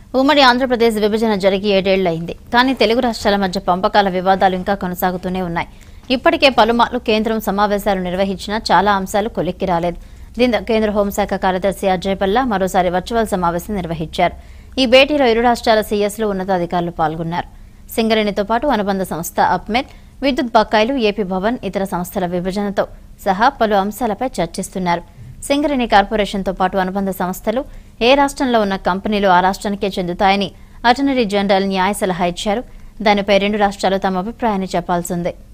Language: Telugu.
ఉమ్మడి ఆంధ్రప్రదేశ్ విభజన జరిగి ఏడేళ్లయింది కానీ తెలుగు రాష్ట్రాల మధ్య పంపకాల వివాదాలు ఇంకా కొనసాగుతూనే ఉన్నాయి ఇప్పటికే పలుమార్లు కేంద్రం సమావేశాలు నిర్వహించినా చాలా అంశాలు కొలిక్కి రాలేదు దీంతో కేంద్ర హోంశాఖ కార్యదర్శి అజయ్ పల్లా మరోసారి వర్చువల్ సమావేశం నిర్వహించారు ఈ భేటీలో ఇరు రాష్ట్రాల సీఎస్లు ఉన్నతాధికారులు పాల్గొన్నారు సింగరేణితో పాటు అనుబంధ సంస్థ అప్మెట్ విద్యుత్ బకాయిలు ఏపీ భవన్ ఇతర సంస్థల విభజనతో సహా పలు అంశాలపై చర్చిస్తున్నారు సింగరేణి కార్పొరేషన్తో పాటు అనుబంధ సంస్థలు ఏ రాష్ట్రంలో ఉన్న కంపెనీలు ఆ రాష్ట్రానికే చెందుతాయని అటర్నరీ జనరల్ న్యాయ సలహా ఇచ్చారు దానిపై రెండు రాష్ట్రాలు తమ అభిప్రాయాన్ని చెప్పాల్సిందే